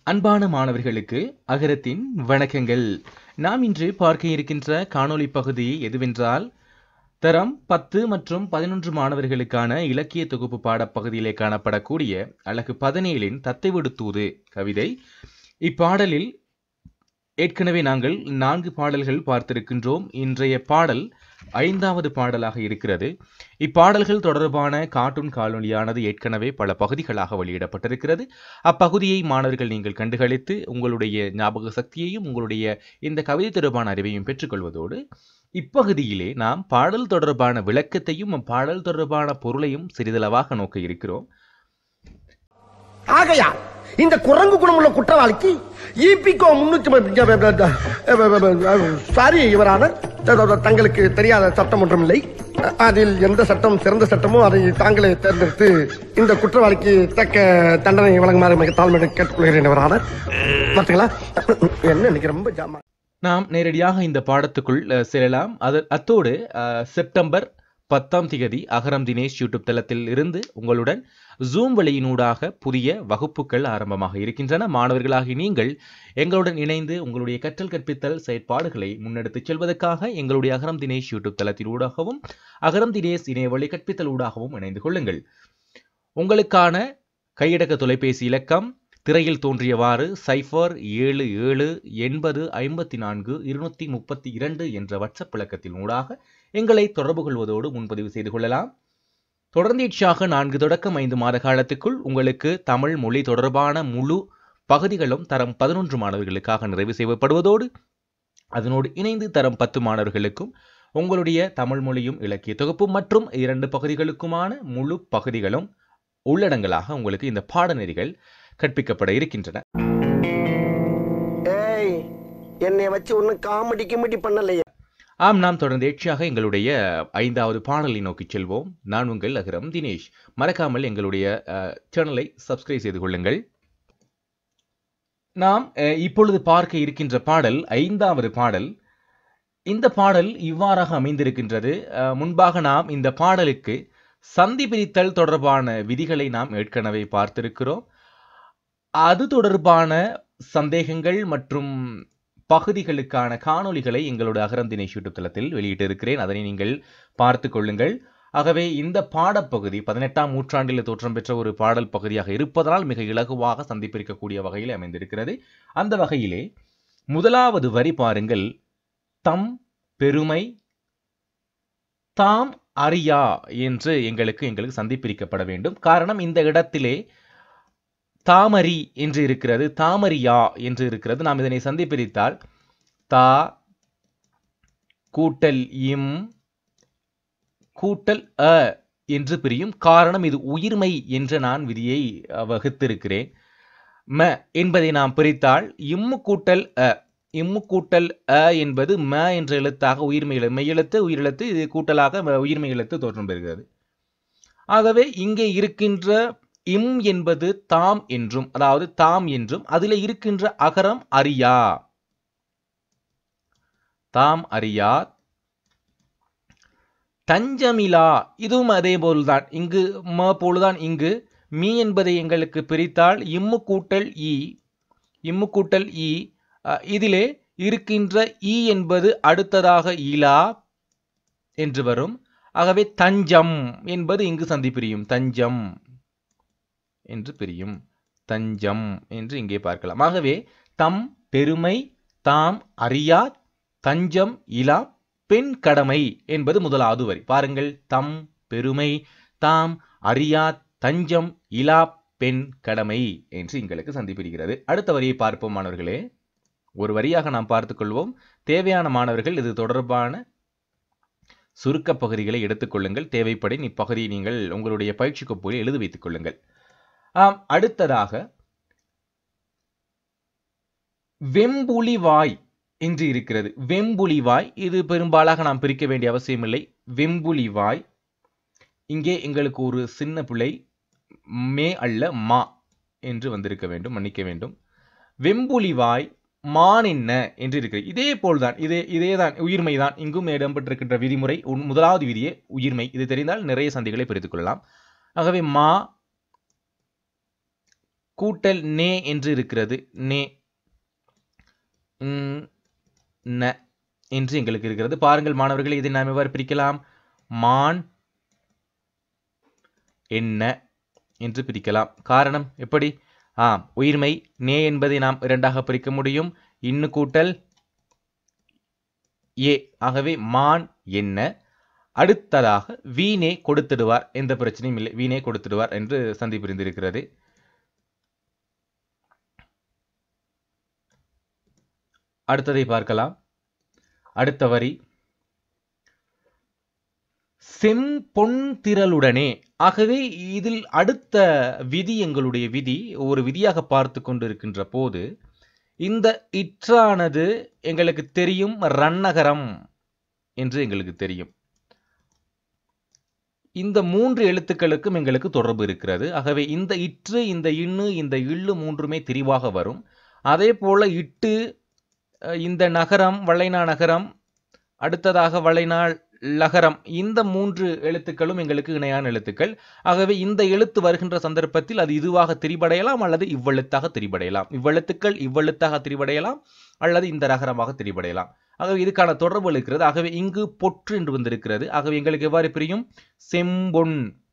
அன்பான மாணவர்களுக்கு அகரத்தின் வணக்கங்கள் நாம் இன்று பார்க்க இருக்கின்ற காணொளி பகுதி எதுவென்றால் தரம் பத்து மற்றும் பதினொன்று மாணவர்களுக்கான இலக்கிய தொகுப்பு பாடப்பகுதியிலே காணப்படக்கூடிய அழகு பதினேழின் தத்தை விடுத்தூது கவிதை இப்பாடலில் ஏற்கனவே நாங்கள் நான்கு பாடல்கள் பார்த்திருக்கின்றோம் இன்றைய பாடல் ஐந்தாவது பாடலாக இருக்கிறது இப்பாடல்கள் தொடர்பான கார்ட்டூன் காணொலியானது ஏற்கனவே பல பகுதிகளாக வெளியிடப்பட்டிருக்கிறது அப்பகுதியை மாணவர்கள் நீங்கள் கண்டுகளித்து உங்களுடைய ஞாபக சக்தியையும் உங்களுடைய இந்த கவிதை தொடர்பான அறிவையும் பெற்றுக்கொள்வதோடு இப்பகுதியிலே நாம் பாடல் தொடர்பான விளக்கத்தையும் பாடல் தொடர்பான பொருளையும் சிறிதளவாக நோக்க இருக்கிறோம் ஆகையா இந்த குரங்கு குணமுள்ள குற்றவாளிக்கு இபிகோ முன்னூத்தி சாரி இவரான தங்களுக்கு தெரியாத சட்டம் ஒன்றும் இல்லை அதில் எந்த சட்டம் சிறந்த சட்டமோ அதை தாங்களே தேர்ந்தெடுத்து இந்த குற்றவாளிக்கு தக்க தண்டனை வழங்குமாறு மிக தாழ்மையுடன் கேட்டுக்கொள்கிறேன் இவரான பார்த்தீங்களா என்ன இன்னைக்கு ரொம்ப ஜாமா நாம் நேரடியாக இந்த பாடத்துக்குள் அஹ், செல்லலாம் அது அத்தோடு அஹ், செப்டம்பர் பத்தாம் திகதி அகரம் தினேஷ் யூடியூப் தளத்தில் இருந்து உங்களுடன் ஜூம் வழியினூடாக புதிய வகுப்புகள் ஆரம்பமாக இருக்கின்றன மாணவர்களாகி நீங்கள் எங்களுடன் இணைந்து உங்களுடைய கற்றல் கற்பித்தல் செயற்பாடுகளை முன்னெடுத்துச் செல்வதற்காக எங்களுடைய அகரம் தினேஷ் யூடியூப் தளத்தின் ஊடாகவும் அகரம் தினேஷ் இணையவழி கற்பித்தல் ஊடாகவும் இணைந்து கொள்ளுங்கள் உங்களுக்கான கையடக்க தொலைபேசி இலக்கம் திரையில் தோன்றியவாறு சைஃபர் ஏழு ஏழு எண்பது ஐம்பத்தி நான்கு இருநூத்தி முப்பத்தி இரண்டு என்ற வாட்ஸ்அப் இலக்கத்தின் ஊடாக எங்களை தொடர்பு கொள்வதோடு முன்பதிவு செய்து கொள்ளலாம் தொடர்ந்தீட்சியாக நான்கு தொடக்கம் ஐந்து மாத காலத்துக்குள் உங்களுக்கு தமிழ் மொழி தொடர்பான முழு பகுதிகளும் தரம் பதினொன்று மாணவர்களுக்காக நிறைவு செய்யப்படுவதோடு அதனோடு இணைந்து தரம் பத்து மாணவர்களுக்கும் உங்களுடைய தமிழ் மொழியும் இலக்கிய தொகுப்பும் மற்றும் இரண்டு பகுதிகளுக்குமான முழு பகுதிகளும் உள்ளடங்கலாக உங்களுக்கு இந்த பாடநெறிகள் கற்பிக்கப்பட இருக்கின்றன ஏய் என்னை வச்சு ஒன்னும் காமெடி கிமெடி பண்ணலையே ஆம் நாம் தொடர்ந்து எட்சியாக எங்களுடைய ஐந்தாவது பாடலை நோக்கி செல்வோம் நான் உங்கள் அகரம் தினேஷ் மறக்காமல் எங்களுடைய அஹ், சேனலை சப்ஸ்கிரைப் செய்து கொள்ளுங்கள் நாம் அஹ், இப்பொழுது பார்க்க இருக்கின்ற பாடல் ஐந்தாவது பாடல் இந்த பாடல் இவ்வாறாக அமைந்திருக்கின்றது அஹ், முன்பாக நாம் இந்த பாடலுக்கு சந்தி பிரித்தல் தொடர்பான விதிகளை நாம் ஏற்கனவே பார்த்திருக்கிறோம் அது தொடர்பான சந்தேகங்கள் மற்றும் பகுதிகளுக்கான காணொளிகளை எங்களோட அகரம் தினேஷ் யூடியூப் தளத்தில் வெளியிட்டிருக்கிறேன் அதனை நீங்கள் பார்த்து கொள்ளுங்கள் ஆகவே இந்த பாடப்பகுதி பதினெட்டாம் நூற்றாண்டில் தோற்றம் பெற்ற ஒரு பாடல் பகுதியாக இருப்பதனால் மிக இலகுவாக சந்திப்பிருக்கக்கூடிய வகையில் அமைந்திருக்கிறது அந்த வகையிலே முதலாவது வரி பாருங்கள் தம் பெருமை தாம் அறியா என்று எங்களுக்கு எங்களுக்கு சந்திப்பிரிக்கப்பட வேண்டும் காரணம் இந்த இடத்திலே தாமரி என்று இருக்கிறது தாமரியா என்று இருக்கிறது நாம் இதனை சந்திப்பிரித்தால் தா கூட்டல் இம் கூட்டல் அ என்று பிரியும் காரணம் இது உயிர்மை என்ற நான் விதியை அஹ், வகுத்திருக்கிறேன் ம என்பதை நாம் பிரித்தால் இம்மு கூட்டல் அ இம்மு கூட்டல் அ என்பது ம என்ற எழுத்தாக உயிர்மை எழு மெய்யெழுத்து உயிரெழுத்து இது கூட்டலாக ம- உயிர்மை எழுத்து தோற்றம் பெறுகிறது ஆகவே இங்கே இருக்கின்ற இம் என்பது தாம் என்றும் அதாவது தாம் என்றும் அதில் இருக்கின்ற அகரம் அறியா தாம் அறியா தஞ்சமிலா இதுவும் அதே போல்தான் இங்கு ம போலுதான் இங்கு மீ என்பதை எங்களுக்கு பிரித்தால் இம்மு கூட்டல் இ இம்மு கூட்டல் இ அஹ், இதிலே இருக்கின்ற இ என்பது அடுத்ததாக இலா என்று வரும் ஆகவே தஞ்சம் என்பது இங்கு சந்தி பிரியும் தஞ்சம் என்று பிரியும் தஞ்சம் என்று இங்கே பார்க்கலாம் ஆகவே தம் பெருமை தாம் அறியா தஞ்சம் இலா பெண் கடமை என்பது முதலாவது வரி பாருங்கள் தம் பெருமை தாம் அறியா தஞ்சம் இலா பெண் கடமை என்று எங்களுக்கு சந்திப்பிடுகிறது அடுத்த வரியை பார்ப்போம் மாணவர்களே ஒரு வரியாக நாம் பார்த்துக் கொள்வோம் தேவையான மாணவர்கள் இது தொடர்பான சுருக்க பகுதிகளை எடுத்துக்கொள்ளுங்கள் தேவைப்படின் இப்பகுதியை நீங்கள் உங்களுடைய பயிற்சி கோப்புகளில் எழுதி வைத்துக் கொள்ளுங்கள் ஆம் அடுத்ததாக வெம்புலிவாய் என்று இருக்கிறது வெம்புலிவாய் இது பெரும்பாலாக நாம் பிரிக்க வேண்டிய அவசியமில்லை வெம்புலிவாய் இங்கே எங்களுக்கு ஒரு சின்ன பிள்ளை மே அல்ல மா என்று வந்திருக்க வேண்டும் மன்னிக்க வேண்டும் வெம்புலிவாய் மான் என்ன என்று இருக்கிறது இதே போல்தான் இதே இதேதான் உயிர்மைதான் இங்கும் இடம்பெற்றிருக்கின்ற விதிமுறை உன் முதலாவது விதியே உயிர்மை இது தெரிந்தால் நிறைய சந்திகளை பிரித்துக் கொள்ளலாம் ஆகவே மா கூட்டல் நே என்று இருக்கிறது நே ம், ந என்று எங்களுக்கு இருக்கிறது பாருங்கள் மாணவர்களே இதை நாம் எவ்வாறு பிரிக்கலாம் மான் என்ன என்று பிரிக்கலாம் காரணம் எப்படி ஆம் உயிர்மை நே என்பதை நாம் இரண்டாக பிரிக்க முடியும் இன்னு கூட்டல் ஏ ஆகவே மான் என்ன அடுத்ததாக வீணே கொடுத்திடுவார் எந்த பிரச்சனையும் இல்லை வீணே கொடுத்திடுவார் என்று சந்தி புரிந்திருக்கிறது அடுத்ததை பார்க்கலாம் அடுத்த வரி செம்பொன் திரளுடனே ஆகவே இதில் அடுத்த விதி எங்களுடைய விதி ஒரு விதியாக பார்த்து கொண்டிருக்கின்ற போது இந்த இற்றானது எங்களுக்கு தெரியும் ரன்னகரம் என்று எங்களுக்கு தெரியும் இந்த மூன்று எழுத்துக்களுக்கும் எங்களுக்கு தொடர்பு இருக்கிறது ஆகவே இந்த இற்று இந்த இன்னு இந்த இள்ளு மூன்றுமே தெரிவாக வரும் அதே போல இட்டு அஹ், இந்த நகரம் வளைனா நகரம் அடுத்ததாக வளைநாள் லகரம் இந்த மூன்று எழுத்துக்களும் எங்களுக்கு இணையான எழுத்துக்கள் ஆகவே இந்த எழுத்து வருகின்ற சந்தர்ப்பத்தில் அது இதுவாக திரிபடையலாம் அல்லது இவ்வெழுத்தாக திரிபடையலாம் இவ்வெழுத்துக்கள் இவ்வெழுத்தாக திரிபடையலாம் அல்லது இந்த ரகரமாக திரிபடையலாம் ஆகவே இதுக்கான தொடர்பு இருக்கிறது ஆகவே இங்கு பொற்று என்று வந்திருக்கிறது ஆகவே எங்களுக்கு எவ்வாறு பிரியும் செம்பொன்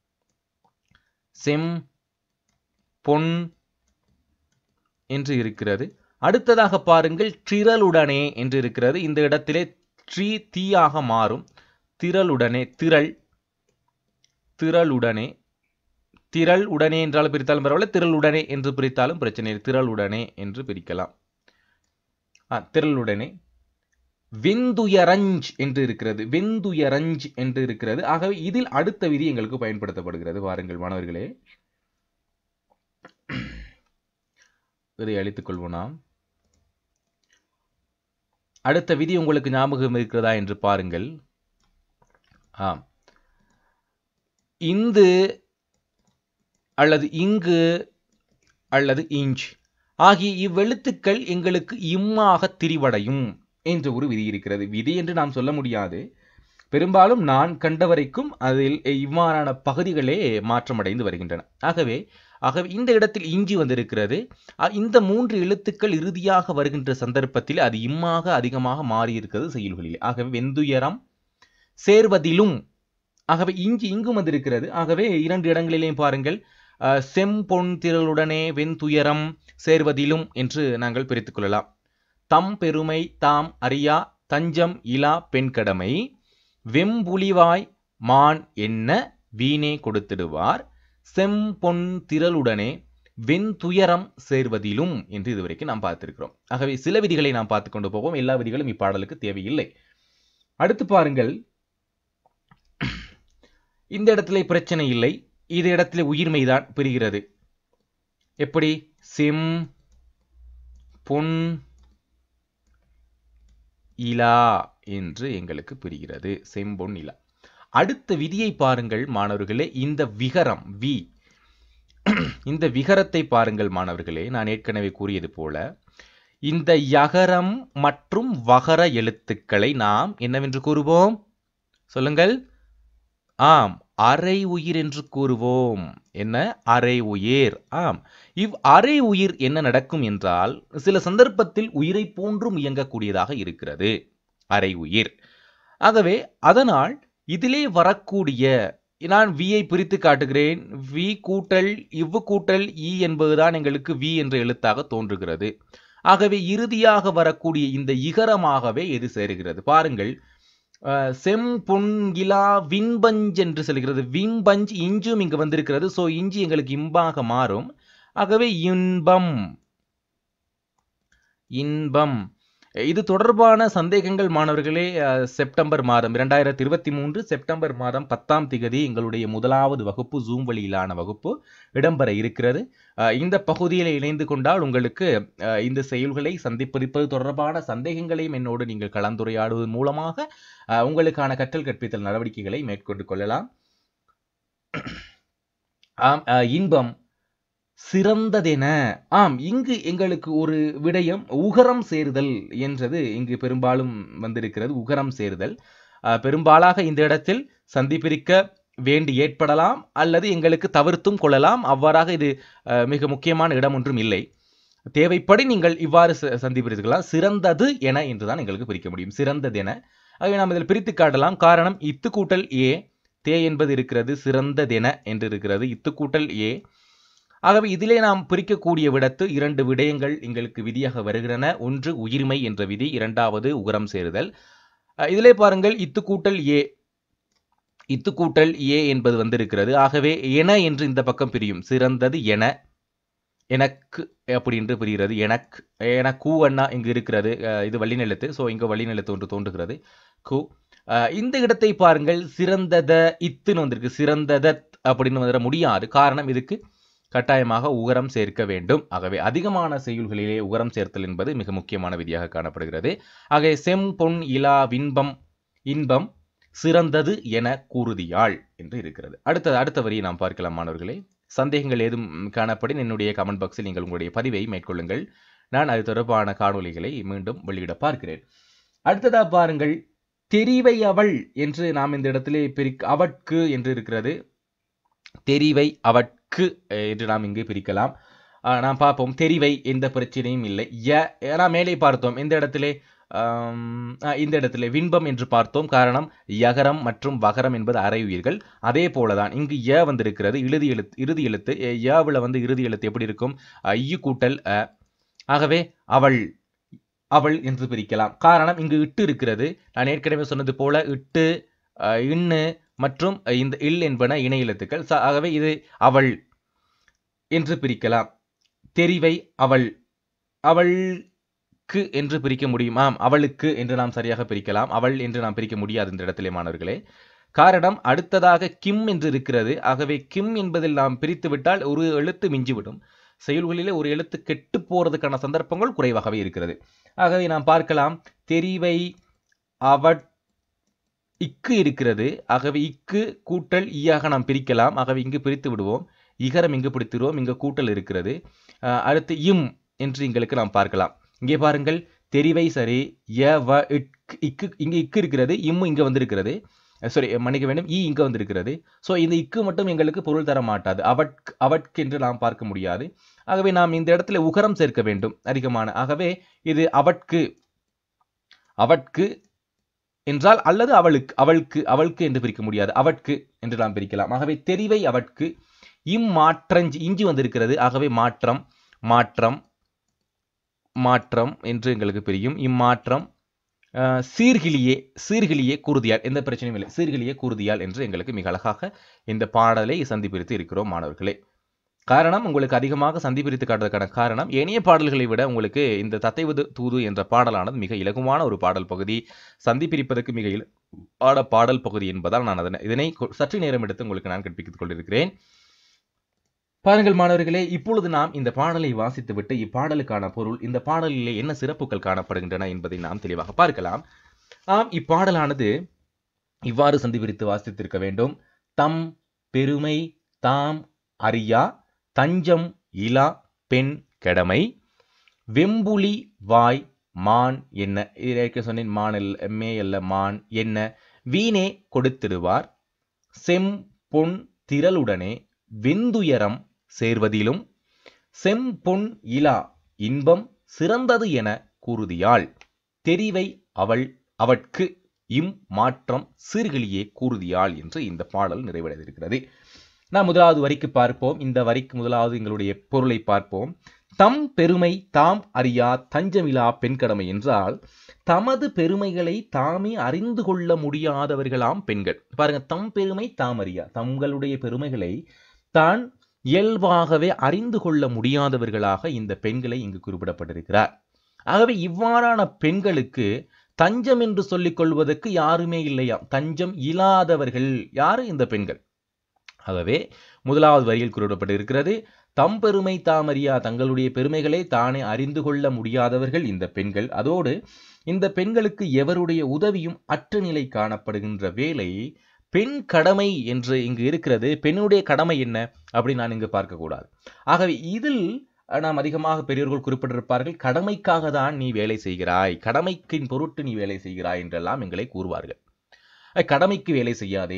செம் பொன் என்று இருக்கிறது அடுத்ததாக பாருங்கள் திரளுடனே என்று இருக்கிறது இந்த இடத்திலே ட்ரீ தீயாக மாறும் திரளுடனே திரள் திரளுடனே திரள் உடனே என்றாலும் பிரித்தாலும் பரவாயில்ல திரளுடனே என்று பிரித்தாலும் பிரச்சனை இல்லை திரளுடனே என்று பிரிக்கலாம் ஆ, திரளுடனே வெந்துயரஞ்ச் என்று இருக்கிறது வெந்துயரஞ்ச் என்று இருக்கிறது ஆகவே இதில் அடுத்த விதி எங்களுக்கு பயன்படுத்தப்படுகிறது பாருங்கள் மாணவர்களே இதை அழித்துக் கொள்வோம் நாம் அடுத்த விதி உங்களுக்கு ஞாபகம் இருக்கிறதா என்று பாருங்கள் ஆம் இந்து அல்லது இங்கு அல்லது இஞ்ச் ஆகிய இவ்வெழுத்துக்கள் எங்களுக்கு இம்மாக திரிவடையும் என்ற ஒரு விதி இருக்கிறது விதி என்று நாம் சொல்ல முடியாது பெரும்பாலும் நான் கண்ட வரைக்கும் அதில் இவ்வாறான பகுதிகளே மாற்றமடைந்து வருகின்றன ஆகவே ஆகவே இந்த இடத்தில் இஞ்சி வந்திருக்கிறது அ- இந்த மூன்று எழுத்துக்கள் இறுதியாக வருகின்ற சந்தர்ப்பத்தில் அது இம்மாக அதிகமாக மாறியிருக்கிறது செயல்களில் ஆகவே வெந்துயரம் சேர்வதிலும் ஆகவே இங்கு இங்கும் வந்திருக்கிறது ஆகவே இரண்டு இடங்களிலேயும் பாருங்கள் அஹ், செம்பொன் திரளுடனே வெண்துயரம் சேர்வதிலும் என்று நாங்கள் பிரித்துக் கொள்ளலாம் தம் பெருமை தாம் அறியா தஞ்சம் இலா பெண்கடமை வெம்புலிவாய் மான் என்ன வீணே கொடுத்திடுவார் செம்பொன் திரளுடனே வெண்துயரம் சேர்வதிலும் என்று இதுவரைக்கும் நாம் பார்த்திருக்கிறோம் ஆகவே சில விதிகளை நாம் பார்த்து கொண்டு போவோம் எல்லா விதிகளும் இப்பாடலுக்கு தேவையில்லை அடுத்து பாருங்கள் இந்த இடத்துல பிரச்சனை இல்லை இந்த இடத்துல உயிர்மைதான் பெறுகிறது எப்படி செம் பொன் இலா என்று எங்களுக்கு புரிகிறது செம்பொன் இலா அடுத்த விதியை பாருங்கள் மாணவர்களே இந்த விகரம் வி இந்த விகரத்தை பாருங்கள் மாணவர்களே நான் ஏற்கனவே கூறியது போல இந்த யகரம் மற்றும் வகர எழுத்துக்களை நாம் என்னவென்று கூறுவோம் சொல்லுங்கள் ஆம் அரை உயிர் என்று கூறுவோம் என்ன அரை உயிர் ஆம் இவ் அரை உயிர் என்ன நடக்கும் என்றால் சில சந்தர்ப்பத்தில் உயிரை போன்றும் இயங்கக்கூடியதாக இருக்கிறது அரை உயிர் ஆகவே அதனால் இதிலே வரக்கூடிய நான் வியை பிரித்து காட்டுகிறேன் வி கூட்டல் இவ்வு கூட்டல் இ என்பதுதான் எங்களுக்கு வி என்ற எழுத்தாக தோன்றுகிறது ஆகவே இறுதியாக வரக்கூடிய இந்த இகரமாகவே எது சேருகிறது பாருங்கள் அஹ், செம் பொன்கிலா விண்பஞ்ச் என்று சொல்கிறது விண்பஞ்ச் இஞ்சும் இங்கு வந்திருக்கிறது சோ இஞ்சி எங்களுக்கு இம்பாக மாறும் ஆகவே இன்பம் இன்பம் இது தொடர்பான சந்தேகங்கள் மாணவர்களே அஹ், செப்டம்பர் மாதம் இரண்டாயிரத்தி இருபத்தி மூன்று செப்டம்பர் மாதம் பத்தாம் திகதி எங்களுடைய முதலாவது வகுப்பு ஜூம் வழியிலான வகுப்பு இடம்பெற இருக்கிறது அஹ், இந்த பகுதியில் இணைந்து கொண்டால் உங்களுக்கு அஹ், இந்த செயல்களை சந்திப்பதிப்பது தொடர்பான சந்தேகங்களையும் என்னோடு நீங்கள் கலந்துரையாடுவதன் மூலமாக அஹ், உங்களுக்கான கற்றல் கற்பித்தல் நடவடிக்கைகளை மேற்கொண்டு கொள்ளலாம் ஆம் அஹ், இன்பம் சிறந்ததென ஆம் இங்கு எங்களுக்கு ஒரு விடயம் உகரம் சேருதல் என்றது இங்கு பெரும்பாலும் வந்திருக்கிறது உகரம் சேருதல் அஹ், பெரும்பாலாக இந்த இடத்தில் சந்தி பிரிக்க வேண்டி ஏற்படலாம் அல்லது எங்களுக்கு தவிர்த்தும் கொள்ளலாம் அவ்வாறாக இது அஹ், மிக முக்கியமான இடம் ஒன்றும் இல்லை தேவைப்படி நீங்கள் இவ்வாறு ச- சந்திப்பீர்களா சிறந்தது என என்றுதான் எங்களுக்கு பிரிக்க முடியும் சிறந்தது என ஆகவே நாம் இதில் பிரித்து காட்டலாம் காரணம் இத்து கூட்டல் ஏ தே என்பது இருக்கிறது சிறந்ததென என்று இருக்கிறது இத்து கூட்டல் ஏ ஆகவே இதிலே நாம் பிரிக்கக்கூடிய விடத்து இரண்டு விடயங்கள் எங்களுக்கு விதியாக வருகின்றன ஒன்று உயிர்மை என்ற விதி இரண்டாவது உகரம் சேருதல் அஹ் இதிலே பாருங்கள் இத்து கூட்டல் ஏ இத்து கூட்டல் ஏ என்பது வந்திருக்கிறது ஆகவே என என்று இந்த பக்கம் பிரியும் சிறந்தது என எனக்கு அப்படி என்று பிரிகிறது எனக்கு என கூ அண்ணா இங்கு இருக்கிறது அஹ் இது வள்ளிநிலத்து ஸோ இங்கு வள்ளிநிலத்து ஒன்று தோன்றுகிறது கூ அஹ் இந்த இடத்தை பாருங்கள் சிறந்தத இத்துன்னு வந்திருக்கு சிறந்ததத் அப்படின்னு வந்துட முடியாது காரணம் இதுக்கு கட்டாயமாக உகரம் சேர்க்க வேண்டும் ஆகவே அதிகமான செய்யுள்களிலே உகரம் சேர்த்தல் என்பது மிக முக்கியமான விதியாக காணப்படுகிறது ஆகவே செம் பொன் இலா வின்பம் இன்பம் சிறந்தது என கூறுதியாள் என்று இருக்கிறது அடுத்த அடுத்த வரியை நாம் பார்க்கலாம் மாணவர்களே சந்தேகங்கள் ஏதும் காணப்படின் என்னுடைய கமெண்ட் பாக்ஸில் நீங்கள் உங்களுடைய பதிவை மேற்கொள்ளுங்கள் நான் அது தொடர்பான காணொளிகளை மீண்டும் வெளியிட பார்க்கிறேன் அடுத்ததா பாருங்கள் தெரிவை அவள் என்று நாம் இந்த இடத்திலே பிரிக்க அவட்கு என்று இருக்கிறது தெரிவை அவட்கு அஹ், என்று நாம் இங்கு பிரிக்கலாம் அஹ், நாம் பார்ப்போம் தெரிவை எந்த பிரச்சனையும் இல்லை ய ஏன்னா மேலே பார்த்தோம் இந்த இடத்திலே ஆம், அஹ், இந்த இடத்திலே வின்பம் என்று பார்த்தோம் காரணம் யகரம் மற்றும் வகரம் என்பது அரை உயிர்கள் அதே போலதான் இங்கு ய வந்திருக்கிறது இறுதி எழுத்து இறுதி எழுத்து அஹ், யவுல வந்து இறுதி எழுத்து எப்படி இருக்கும் அஹ், ஐயு கூட்டல் அ ஆகவே அவள் அவள் என்று பிரிக்கலாம் காரணம் இங்கு இட்டு இருக்கிறது நான் ஏற்கனவே சொன்னது போல இட்டு அஹ், இன்னு மற்றும் இந்த இல் என்பன இணை எழுத்துக்கள் ச- ஆகவே இது அவள் என்று பிரிக்கலாம் தெரிவை அவள் அவள்க்கு என்று பிரிக்க முடியுமாம் அவளுக்கு என்று நாம் சரியாக பிரிக்கலாம் அவள் என்று நாம் பிரிக்க முடியாது இந்த இடத்திலே மாணவர்களே காரணம் அடுத்ததாக கிம் என்று இருக்கிறது ஆகவே கிம் என்பதில் நாம் பிரித்து விட்டால் ஒரு எழுத்து மிஞ்சிவிடும் செயல்களிலே ஒரு எழுத்து கெட்டு போறதுக்கான சந்தர்ப்பங்கள் குறைவாகவே இருக்கிறது ஆகவே நாம் பார்க்கலாம் தெரிவை அவட் இக்கு இருக்கிறது ஆகவே இக்கு கூட்டல் ஈயாக நாம் பிரிக்கலாம் ஆகவே இங்கு பிரித்து விடுவோம் இகரம் இங்கு பிடித்திருவோம் இங்கு கூட்டல் இருக்கிறது அஹ் அடுத்து இம் என்று எங்களுக்கு நாம் பார்க்கலாம் இங்கே பாருங்கள் தெரிவை சரி ய வ இக் இக்கு இங்கு இக்கு இருக்கிறது இம் இங்க வந்திருக்கிறது சாரி மன்னிக்க வேண்டும் ஈ இங்க வந்திருக்கிறது ஸோ இந்த இக்கு மட்டும் எங்களுக்கு பொருள் தர மாட்டாது அவட்க் அவட்க் என்று நாம் பார்க்க முடியாது ஆகவே நாம் இந்த இடத்துல உகரம் சேர்க்க வேண்டும் அதிகமான ஆகவே இது அவட்கு அவட்கு என்றால் அல்லது அவளுக்கு அவளுக்கு அவளுக்கு என்று பிரிக்க முடியாது அவட்கு என்று நாம் பிரிக்கலாம் ஆகவே தெரிவை அவட்கு இம்மாற்றஞ்சி இஞ்சி வந்திருக்கிறது ஆகவே மாற்றம் மாற்றம் மாற்றம் என்று எங்களுக்கு பிரியும் இம்மாற்றம் அஹ், சீர்கிழியே சீர்கிழியே கூறுதியால் எந்த பிரச்சனையும் இல்லை சீர்கிழியே கூறுதியால் என்று எங்களுக்கு மிக அழகாக இந்த பாடலை சந்தி பிரித்து இருக்கிறோம் மாணவர்களே காரணம் உங்களுக்கு அதிகமாக சந்தி பிரித்து காட்டுறதுக்கான காரணம் ஏனைய பாடல்களை விட உங்களுக்கு இந்த தத்தைவது தூது என்ற பாடலானது மிக இலகுவான ஒரு பாடல் பகுதி சந்தி பிரிப்பதற்கு மிக இலகுவான பாடல் பகுதி என்பதால் நான் அதனை இதனை கொ- சற்று நேரம் எடுத்து உங்களுக்கு நான் கற்பித்துக் கொண்டிருக்கிறேன் பாருங்கள் மாணவர்களே இப்பொழுது நாம் இந்த பாடலை வாசித்துவிட்டு இப்பாடலுக்கான பொருள் இந்த பாடலிலே என்ன சிறப்புகள் காணப்படுகின்றன என்பதை நாம் தெளிவாக பார்க்கலாம் ஆம் இப்பாடலானது இவ்வாறு சந்தி பிரித்து வாசித்திருக்க வேண்டும் தம் பெருமை தாம் அறியா தஞ்சம் இலா பெண் கடமை வெம்புலி வாய் மான் என்ன இதற்கு சொன்னேன் மான் அல்ல மே அல்ல மான் என்ன வீணே கொடுத்திடுவார் செம் பொன் திரளுடனே வெந்துயரம் சேர்வதிலும் செம்பொன் இலா இன்பம் சிறந்தது என கூறுதியாள் தெரிவை அவள் அவட்கு இம் மாற்றம் சீர்கிழியே கூறுதியாள் என்று இந்த பாடல் நிறைவடைந்திருக்கிறது நாம் முதலாவது வரிக்கு பார்ப்போம் இந்த வரிக்கு முதலாவது எங்களுடைய பொருளை பார்ப்போம் தம் பெருமை தாம் அறியா தஞ்சமிலா பெண் கடமை என்றால் தமது பெருமைகளை தாமே அறிந்து கொள்ள முடியாதவர்களாம் பெண்கள் பாருங்க தம் பெருமை தாம் அறியா தங்களுடைய பெருமைகளை தான் இயல்பாகவே அறிந்து கொள்ள முடியாதவர்களாக இந்த பெண்களை இங்கு குறிப்பிடப்பட்டிருக்கிறார் ஆகவே இவ்வாறான பெண்களுக்கு தஞ்சம் என்று சொல்லிக் கொள்வதற்கு யாருமே இல்லையாம் தஞ்சம் இல்லாதவர்கள் யாரு இந்த பெண்கள் ஆகவே முதலாவது வரியில் குறிப்பிடப்பட்டிருக்கிறது தம் பெருமை தாமறியா தங்களுடைய பெருமைகளை தானே அறிந்து கொள்ள முடியாதவர்கள் இந்த பெண்கள் அதோடு இந்த பெண்களுக்கு எவருடைய உதவியும் அற்ற நிலை காணப்படுகின்ற வேலை பெண் கடமை என்று இங்கு இருக்கிறது பெண்ணுடைய கடமை என்ன அப்படி நான் இங்கு பார்க்கக்கூடாது ஆகவே இதில் அஹ், நாம் அதிகமாக பெரியோர்கள் குறிப்பிட்டிருப்பார்கள் கடமைக்காக தான் நீ வேலை செய்கிறாய் கடமைக்கின் பொருட்டு நீ வேலை செய்கிறாய் என்றெல்லாம் எங்களை கூறுவார்கள் அஹ், கடமைக்கு வேலை செய்யாதே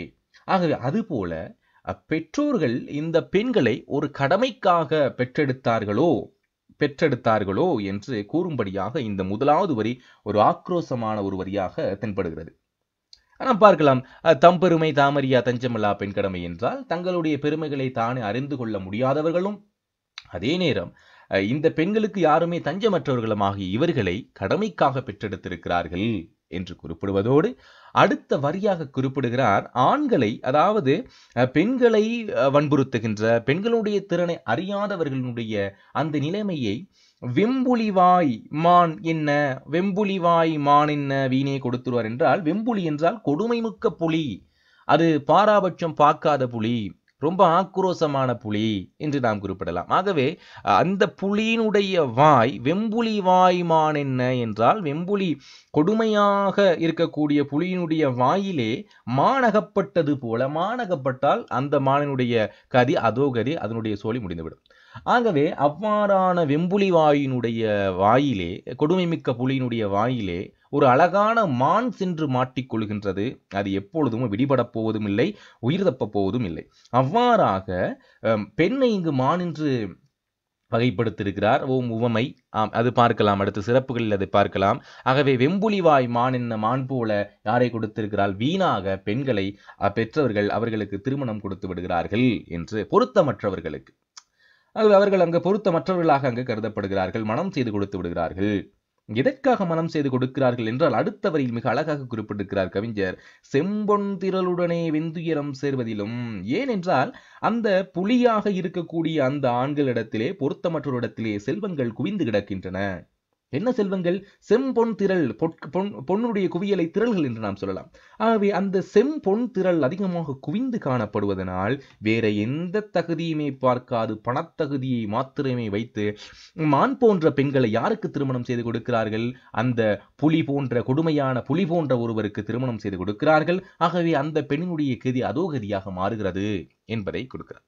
ஆகவே அதுபோல அஹ், பெற்றோர்கள் இந்த பெண்களை ஒரு கடமைக்காக பெற்றெடுத்தார்களோ பெற்றெடுத்தார்களோ என்று கூறும்படியாக இந்த முதலாவது வரி ஒரு ஆக்ரோசமான ஒரு வரியாக தென்படுகிறது ஆனால் பார்க்கலாம் அஹ், தம் பெருமை தாமரியா தஞ்சமில்லா பெண் கடமை என்றால் தங்களுடைய பெருமைகளை தானே அறிந்து கொள்ள முடியாதவர்களும் அதே நேரம் அஹ், இந்த பெண்களுக்கு யாருமே தஞ்சமற்றவர்களுமாகிய இவர்களை கடமைக்காக பெற்றெடுத்திருக்கிறார்கள் என்று குறிப்பிடுவதோடு அடுத்த வரியாக குறிப்பிடுகிறார் ஆண்களை அதாவது அஹ், பெண்களை அஹ், வன்புறுத்துகின்ற பெண்களுடைய திறனை அறியாதவர்களுடைய அந்த நிலைமையை வெம்புலிவாய் மான் என்ன வெம்புலிவாய் மான் என்ன வீணே கொடுத்துருவார் என்றால் வெம்புலி என்றால் கொடுமைமிக்க புலி அது பாராபட்சம் பார்க்காத புலி ரொம்ப ஆக்ரோசமான புலி என்று நாம் குறிப்பிடலாம் ஆகவே அந்த புலியினுடைய வாய் வெம்புலி வாய் மான் என்ன என்றால் வெம்புலி கொடுமையாக இருக்கக்கூடிய புலியினுடைய வாயிலே மானகப்பட்டது போல மானகப்பட்டால் அந்த மானினுடைய கதி அதோ கதி அதனுடைய சோழி முடிந்துவிடும் ஆகவே அவ்வாறான வெம்புலி வாயினுடைய வாயிலே கொடுமைமிக்க புலியினுடைய வாயிலே ஒரு அழகான மான் சென்று மாட்டிக்கொள்கின்றது அது எப்பொழுதும் விடிபடப் போவதும் இல்லை உயிர் தப்பப் போவதும் இல்லை அவ்வாறாக அம், பெண்ணை இங்கு மான் என்று வகைப்படுத்தியிருக்கிறார் ஓம் உவமை ஆம் அது பார்க்கலாம் அடுத்த சிறப்புகளில் அதை பார்க்கலாம் ஆகவே வெம்புலிவாய் மான் என்ன மான் போல யாரை கொடுத்திருக்கிறாள் வீணாக பெண்களை அஹ், பெற்றவர்கள் அவர்களுக்கு திருமணம் கொடுத்து விடுகிறார்கள் என்று பொருத்தமற்றவர்களுக்கு ஆகவே அவர்கள் அங்கு பொருத்தமற்றவர்களாக அங்கு கருதப்படுகிறார்கள் மனம் செய்து கொடுத்து விடுகிறார்கள் எதற்காக மனம் செய்து கொடுக்கிறார்கள் என்றால் அடுத்த வரியில் மிக அழகாக குறிப்பிட்டிருக்கிறார் கவிஞர் செம்பொன் திரளுடனே வெந்துயரம் சேர்வதிலும் ஏனென்றால் அந்த புலியாக இருக்கக்கூடிய அந்த ஆண்களிடத்திலே பொருத்தமற்றோரிடத்திலே செல்வங்கள் குவிந்து கிடக்கின்றன என்ன செல்வங்கள் செம்பொன் திரள் பொற்- பொன் பொன்னுடைய குவியலை திரள்கள் என்று நாம் சொல்லலாம் ஆகவே அந்த செம்பொன் திரள் அதிகமாக குவிந்து காணப்படுவதனால் வேற எந்த தகுதியுமே பார்க்காது பணத்தகுதியை மாத்திரமே வைத்து மான் போன்ற பெண்களை யாருக்கு திருமணம் செய்து கொடுக்கிறார்கள் அந்த புலி போன்ற கொடுமையான புலி போன்ற ஒருவருக்கு திருமணம் செய்து கொடுக்கிறார்கள் ஆகவே அந்த பெண்ணினுடைய கதி அதோகதியாக மாறுகிறது என்பதை கொடுக்கிறார்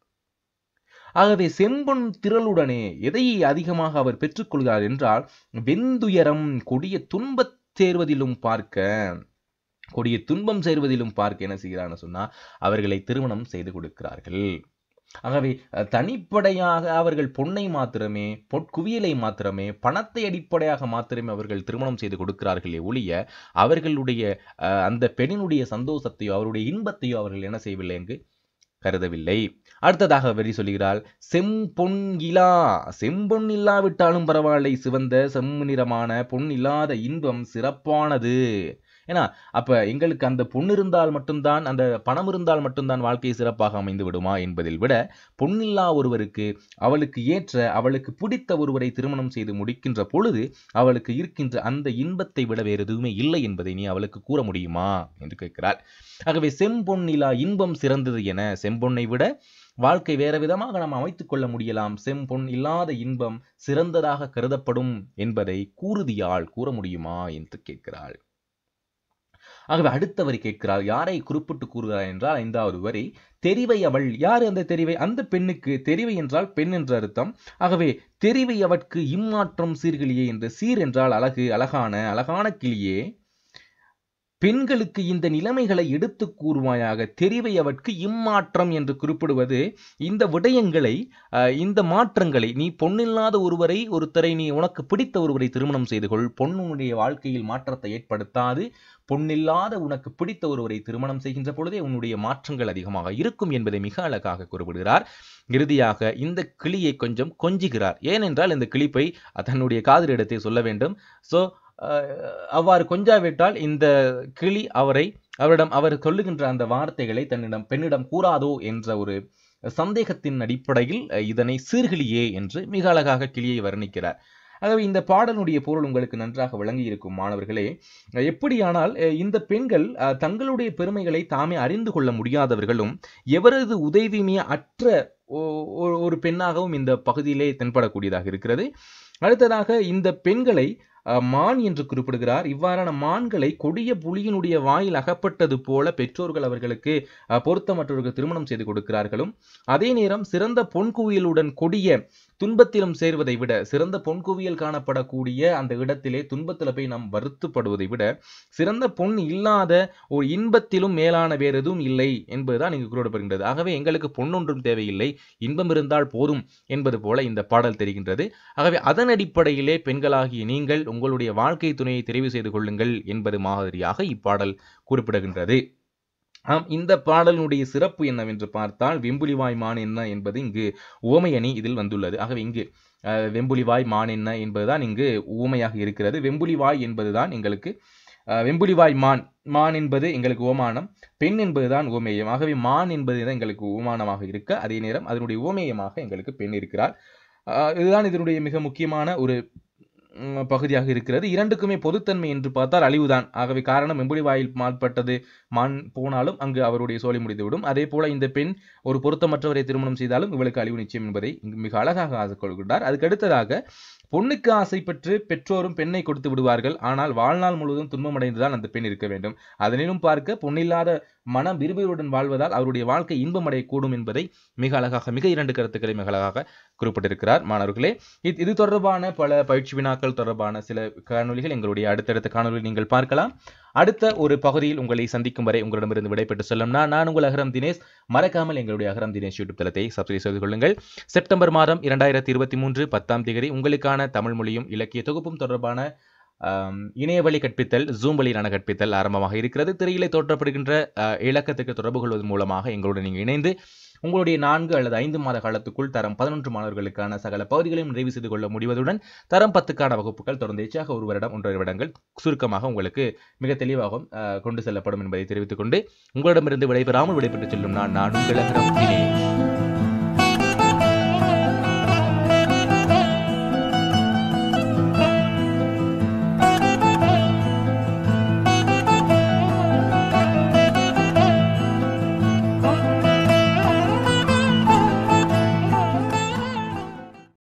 ஆகவே செம்பொன் திரளுடனே எதை அதிகமாக அவர் பெற்றுக்கொள்கிறார் என்றால் வெந்துயரம் கொடிய துன்பத் சேர்வதிலும் பார்க்க கொடிய துன்பம் சேர்வதிலும் பார்க்க என்ன செய்கிறான்னு சொன்னா அவர்களை திருமணம் செய்து கொடுக்கிறார்கள் ஆகவே அஹ், தனிப்படையாக அவர்கள் பொன்னை மாத்திரமே பொற்குவியலை மாத்திரமே பணத்தை அடிப்படையாக மாத்திரமே அவர்கள் திருமணம் செய்து கொடுக்கிறார்களே ஒழிய அவர்களுடைய அஹ், அந்த பெண்ணினுடைய சந்தோஷத்தையோ அவருடைய இன்பத்தையோ அவர்கள் என்ன செய்யவில்லை என்று கருதவில்லை அடுத்ததாக வரி சொல்கிறாள் செம்பொன் இலா செம்பொன் இல்லாவிட்டாலும் பரவாயில்லை சிவந்த செம்மு நிறமான பொன் இல்லாத இன்பம் சிறப்பானது ஏன்னா அப்ப எங்களுக்கு அந்த பொன் இருந்தால் மட்டும்தான் அந்த பணம் இருந்தால் மட்டும்தான் வாழ்க்கை சிறப்பாக அமைந்து விடுமா என்பதில் விட பொன்னில்லா ஒருவருக்கு அவளுக்கு ஏற்ற அவளுக்கு பிடித்த ஒருவரை திருமணம் செய்து முடிக்கின்ற பொழுது அவளுக்கு இருக்கின்ற அந்த இன்பத்தை விட வேறு எதுவுமே இல்லை என்பதை நீ அவளுக்கு கூற முடியுமா என்று கேட்கிறாள் ஆகவே செம்பொன்னிலா இன்பம் சிறந்தது என செம்பொன்னை விட வாழ்க்கை வேற விதமாக நாம் அமைத்துக் கொள்ள முடியலாம் செம்பொன் இல்லாத இன்பம் சிறந்ததாக கருதப்படும் என்பதை கூறுதியால் கூற முடியுமா என்று கேட்கிறாள் ஆகவே அடுத்த வரி கேட்கிறாள் யாரை குறிப்பிட்டு கூறுகிறார் என்றால் ஐந்தாவது வரி தெரிவை அவள் யார் அந்த தெரிவை அந்த பெண்ணுக்கு தெரிவை என்றால் பெண் என்ற அர்த்தம் ஆகவே தெரிவை அவட்கு இம்மாற்றம் சீர்கிளியே என்று சீர் என்றால் அழகு அழகான அழகான கிளியே பெண்களுக்கு இந்த நிலைமைகளை எடுத்து கூறுவாயாக தெரிவை அவட்கு இம்மாற்றம் என்று குறிப்பிடுவது இந்த விடயங்களை அஹ், இந்த மாற்றங்களை நீ பொன்னில்லாத ஒருவரை ஒருத்தரை நீ உனக்கு பிடித்த ஒருவரை திருமணம் செய்து கொள் பொண்ணுடைய வாழ்க்கையில் மாற்றத்தை ஏற்படுத்தாது பொன்னில்லாத உனக்கு பிடித்த ஒருவரை திருமணம் செய்கின்ற பொழுதே உன்னுடைய மாற்றங்கள் அதிகமாக இருக்கும் என்பதை மிக அழகாக குறிப்பிடுகிறார் இறுதியாக இந்த கிளியை கொஞ்சம் கொஞ்சுகிறார் ஏனென்றால் இந்த கிளிப்பை தன்னுடைய காதலிடத்தை சொல்ல வேண்டும் ஸோ அவ்வாறு கொஞ்சாவிட்டால் இந்த கிளி அவரை அவரிடம் அவர் சொல்லுகின்ற அந்த வார்த்தைகளை தன்னிடம் பெண்ணிடம் கூறாதோ என்ற ஒரு சந்தேகத்தின் அடிப்படையில் அஹ், இதனை சீர்கிளியே என்று மிக அழகாக கிளியை வர்ணிக்கிறார் ஆகவே இந்த பாடலுடைய பொருள் உங்களுக்கு நன்றாக விளங்கி இருக்கும் மாணவர்களே அஹ், எப்படியானால் அஹ், இந்த பெண்கள் அஹ், தங்களுடைய பெருமைகளை தாமே அறிந்து கொள்ள முடியாதவர்களும் எவரது உதவியுமே அற்ற ஒ- ஒ- ஒரு பெண்ணாகவும் இந்த பகுதியிலே தென்படக்கூடியதாக இருக்கிறது அடுத்ததாக இந்த பெண்களை அஹ், மான் என்று குறிப்பிடுகிறார் இவ்வாறான மான்களை கொடிய புலியினுடைய வாயில் அகப்பட்டது போல பெற்றோர்கள் அவர்களுக்கு அஹ், பொருத்தமற்றவர்களுக்கு திருமணம் செய்து கொடுக்கிறார்களும் அதே நேரம் சிறந்த பொன் குவியலுடன் கொடிய துன்பத்திலும் சேர்வதை விட சிறந்த பொன் குவியல் காணப்படக்கூடிய அந்த இடத்திலே துன்பத்தில் போய் நாம் வருத்தப்படுவதை விட சிறந்த பொன் இல்லாத ஒரு இன்பத்திலும் மேலான வேறு எதுவும் இல்லை என்பதுதான் இங்கு கூறப்படுகின்றது ஆகவே எங்களுக்கு பொன்னொன்றும் தேவையில்லை இன்பம் இருந்தால் போதும் என்பது போல இந்த பாடல் தெரிகின்றது ஆகவே அதன் அடிப்படையிலே பெண்களாகிய நீங்கள் உங்களுடைய வாழ்க்கை துணையை தெரிவு செய்து கொள்ளுங்கள் என்பது மாதிரியாக இப்பாடல் குறிப்பிடுகின்றது ஆம் இந்த பாடலினுடைய சிறப்பு என்னவென்று பார்த்தால் வெம்புலிவாய் மான் என்ன என்பது இங்கு உவமையணி இதில் வந்துள்ளது ஆகவே இங்கு அஹ், வெம்புலிவாய் மான் என்ன என்பதுதான் இங்கு உவமையாக இருக்கிறது வெம்புலிவாய் என்பதுதான் எங்களுக்கு அஹ், வெம்புலிவாய் மான் மான் என்பது எங்களுக்கு உவமானம் பெண் என்பதுதான் உவமேயம் ஆகவே மான் என்பது தான் எங்களுக்கு உவமானமாக இருக்க அதே நேரம் அதனுடைய உவமேயமாக எங்களுக்கு பெண் இருக்கிறார் அஹ், இதுதான் இதனுடைய மிக முக்கியமான ஒரு ம், பகுதியாக இருக்கிறது இரண்டுக்குமே பொதுத்தன்மை என்று பார்த்தால் அழிவுதான் ஆகவே காரணம் வெம்புலி வாயில் மாட்பட்டது மான் போனாலும் அங்கு அவருடைய சோலை முடிந்துவிடும் அதே போல இந்த பெண் ஒரு பொருத்தமற்றவரை திருமணம் செய்தாலும் இவளுக்கு அழிவு நிச்சயம் என்பதை இங்கு மிக அழகாக ஆசிக்கொள்கின்றார் அதுக்கு அடுத்ததாக பொண்ணுக்கு ஆசைப்பட்டு பெற்றோரும் பெண்ணை கொடுத்து விடுவார்கள் ஆனால் வாழ்நாள் முழுவதும் துன்பமடைந்துதான் அந்த பெண் இருக்க வேண்டும் அதனிலும் பார்க்க பொன்னில்லாத மனம் விரும்பியுடன் வாழ்வதால் அவருடைய வாழ்க்கை இன்பமடையக்கூடும் என்பதை மிக அழகாக மிக இரண்டு கருத்துக்களை மிக அழகாக குறிப்பிட்டிருக்கிறார் மாணவர்களே இது இது தொடர்பான பல பயிற்சி வினாக்கள் தொடர்பான சில காணொளிகள் எங்களுடைய அடுத்தடுத்த காணொலியில் நீங்கள் பார்க்கலாம் அடுத்த ஒரு பகுதியில் உங்களை சந்திக்கும் வரை உங்களிடமிருந்து விடைபெற்று செல்லும்னா நான் உங்கள் அகரம் தினேஷ் மறக்காமல் எங்களுடைய அகரம் தினேஷ் யூடியூப் தளத்தை சப்ஸ்கிரைப் செய்து கொள்ளுங்கள் செப்டம்பர் மாதம் இரண்டாயிரத்தி இருபத்தி மூன்று பத்தாம் தேதி உங்களுக்கான தமிழ் மொழியும் இலக்கிய தொகுப்பும் தொடர்பான ஆம், இணையவழி கற்பித்தல் ஜூம் வழியிலான கற்பித்தல் ஆரம்பமாக இருக்கிறது திரையிலே தோற்றப்படுகின்ற அஹ், இலக்கத்துக்கு தொடர்பு கொள்வது மூலமாக எங்களுடன் நீங்கள் இணைந்து உங்களுடைய நான்கு அல்லது ஐந்து மாத காலத்துக்குள் தரம் பதினொன்று மாணவர்களுக்கான சகல பகுதிகளையும் நிறைவு செய்து கொள்ள முடிவதுடன் தரம் பத்துக்கான வகுப்புகள் தொடர்ந்து எச்சாக ஒரு வருடம் ஒன்றரை வருடங்கள் சுருக்கமாக உங்களுக்கு மிக தெளிவாகவும் அஹ், கொண்டு செல்லப்படும் என்பதை தெரிவித்துக் கொண்டு உங்களிடமிருந்து விடைபெறாமல் விடைபெற்று செல்லும் நான் நான் உங்கள் அகரம் தினேஷ்